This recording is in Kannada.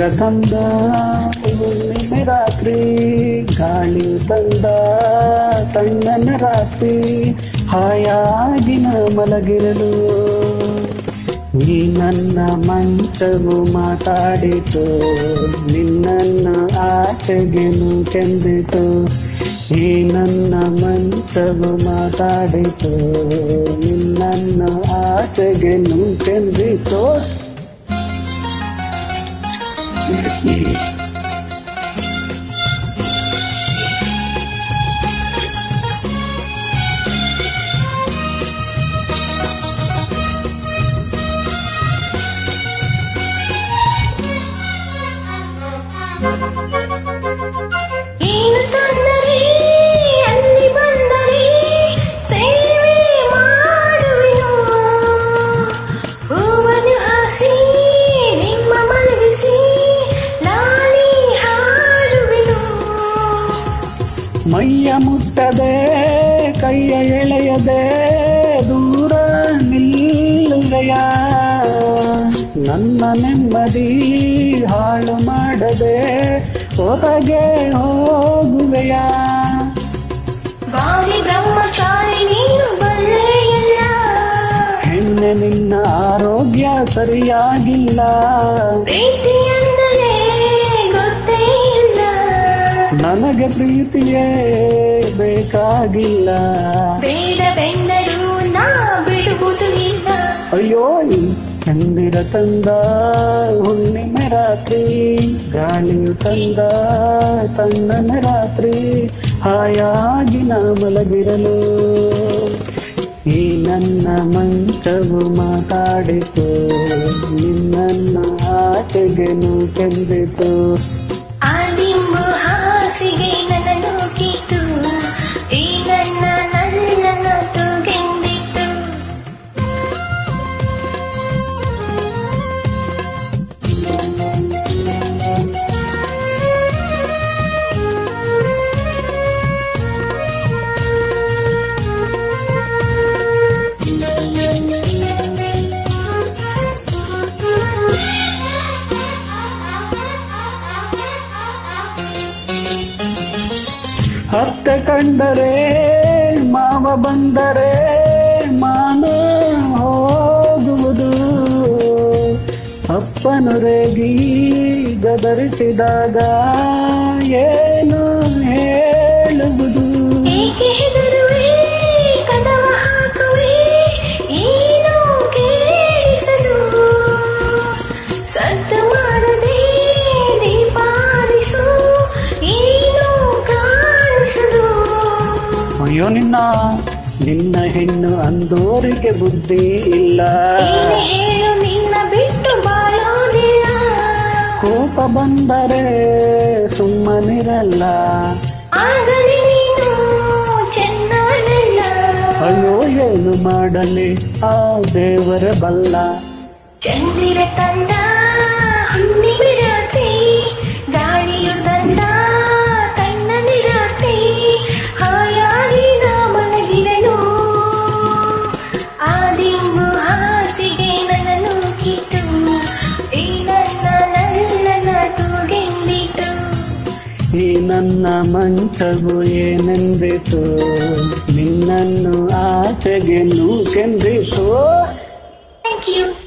ಚಂದಿರ ತಂದ ಹುಣ್ಣಿಮೆ ರಾತ್ರಿ ಗಾಳಿ ತಂದ ತಣ್ಣನ ರಾತ್ರಿ ಹಾಯಾಗಿನ ಮಲಗಿರಲು ಈ ನನ್ನ ಮಂಚವು ಮಾತಾಡಿತು ನಿನ್ನನ್ನು ಆಚೆಗೆನು ಕೆಂದಿತು ಈ ನನ್ನ ಮಂಚವು ಮಾತಾಡಿತು ನಿನ್ನನ್ನು ಆಚೆಗೆನು ಕೆಂದಿತು ಏನು ತಂದರೆ ಅಲ್ಲಿ ಬಂದರೆ ಸೇವೆ ಮಾಡುವೆನು ಹೂವನ್ನು ಹಾಸಿ ನಿಮ್ಮ ಮಲಗಿಸಿ ನಾನೇ ಹಾಡುವೆನು ಮೈಯ ಮುಟ್ಟದೆ ಕೈಯ ಎಳೆಯದೆ ದೂರ ನಿಲ್ಲುವೆಯ ನನ್ನ ನೆಮ್ಮದಿ ಹಾಳು ಮಾಡದೆ ಹೊರಗೆ ಹೋಗುವೆಯ ಬಾರಿ ಬ್ರಹ್ಮಚಾರಿ ನೀನು ಬಲ್ಲೆಯಲ್ಲ ಹೆಣ್ಣೆ ನಿನ್ನ ಆರೋಗ್ಯ ಸರಿಯಾಗಿಲ್ಲ ಪ್ರೀತಿ ಎಂದರೆ ಗೊತ್ತೇ ಇಲ್ಲ ನನಗೆ ಪ್ರೀತಿಯೇ ಬೇಕಾಗಿಲ್ಲ ಬೇಡವೆಂದರೂ ನಾ ಬಿಡುವುದು ಇಲ್ಲ ಅಯ್ಯೋ ಈ ಚಂದಿರ ತಂದ ಹುಣ್ಣಿಮೆ ರಾತ್ರಿ ಗಾಳಿಯು ತಂದ ತಣ್ಣನ ರಾತ್ರಿ ಹಾಯಾಗಿನ ಮಲಗಿರಲು ಈ ನನ್ನ ಮಂಚವು ಮಾತಾಡಿತು ನಿನ್ನನ್ನು ಆಚೆಗೆನು ಕೆಂದಿತು ಆ ದಿಂಬು ಹಾಸಿಗೆ ನನ್ನನ್ನು ಕಿತ್ತು ಈ ನನ್ನ ನನ್ನನ್ನು ತೂಗೆಂದಿತ್ತು ಅತ್ತೆ ಕಂಡರೆ ಮಾವ ಬಂದರೆ ಮಾನ ಹೋಗುವುದು ಅಪ್ಪನು ರೇಗಿ ಗದರಿಸಿದಾಗ ಏನು ಹೇಳುವುದು ಏಕೆ ಹೆದರುವೆ ಕದವ ಹಾಕುವೆ ಏನು ಕೇಳಿಸಲು ಸದ್ದು ಮಾಡದೆ ದೀಪಾರಿಸು ಏನು ಕಾಣಿಸದು ಅಯ್ಯೋ ನಿನ್ನ ನಿನ್ನ ಹೆಣ್ಣು ಅಂದೋರಿಗೆ ಬುದ್ಧಿ ಇಲ್ಲ ಏನೇ ಹೇಳು ನಿನ್ನ ಬಿಟ್ಟು ಬಾಳೋದಿಲ್ಲ ಕೋಪ ಬಂದರೆ ಸುಮ್ಮನಿರಲ್ಲ ಆಗಲಿ ನೀನು ಚೆನ್ನಲ್ಲ ಅಯ್ಯೋ ಏನು ಮಾಡಲಿ ಆ ದೇವರ ಬಲ್ಲ ಚಂದಿರ ತಂದ ಹುಣ್ಣಿಮೆ ರಾತ್ರಿ ಗಾಳಿಯು ತಂದ ತಣ್ಣನೆ ರಾತ್ರಿ ಹಾಯಾಗಿ ನಾ ಮಲಗಿರಲು ಆ ದಿಂಬು ಹಾಸಿಗೆ ನನ್ನನ್ನು ಕಿತ್ತು ಈ ನನ್ನ ನನ್ನನ್ನ ತೂಗೆಂದಿತು ಈ ನನ್ನ ಮಂಚವು ಏನೆಂದಿತು ನಿನ್ನನ್ನು ಆಚೆಗೆ ನೂಕೆಂದಿತು ಥ್ಯಾಂಕ್ ಯು